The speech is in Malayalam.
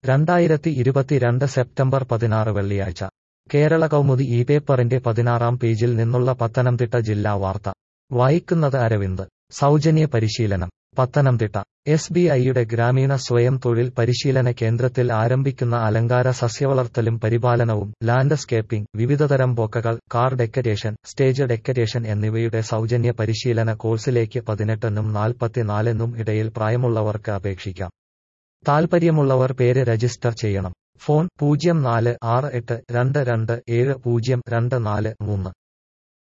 രണ്ടായിരത്തി ഇരുപത്തിരണ്ട് സെപ്റ്റംബർ പതിനാറ് വെള്ളിയാഴ്ച കേരള കൗമുദി ഈ പേപ്പറിന്റെ പതിനാറാം പേജിൽ നിന്നുള്ള പത്തനംതിട്ട ജില്ലാ വാർത്ത വായിക്കുന്നത് അരവിന്ദ് സൗജന്യ പരിശീലനം പത്തനംതിട്ട എസ് ബി ഐയുടെ ഗ്രാമീണ സ്വയം തൊഴിൽ പരിശീലന കേന്ദ്രത്തിൽ ആരംഭിക്കുന്ന അലങ്കാര സസ്യവളർത്തലും പരിപാലനവും ലാൻഡ്സ്കേപ്പിംഗ് വിവിധതരം ബൊക്കകൾ കാർ ഡെക്കറേഷൻ സ്റ്റേജ് ഡെക്കറേഷൻ എന്നിവയുടെ സൗജന്യ പരിശീലന കോഴ്സിലേക്ക് പതിനെട്ടിനും നാൽപ്പത്തിനാലിനും ഇടയിൽ പ്രായമുള്ളവർക്ക് അപേക്ഷിക്കാം താൽപ്പര്യമുള്ളവർ പേര് രജിസ്റ്റർ ചെയ്യണം ഫോൺ പൂജ്യം നാല് ആറ് എട്ട് രണ്ട് രണ്ട് ഏഴ് പൂജ്യം രണ്ട് നാല് മൂന്ന്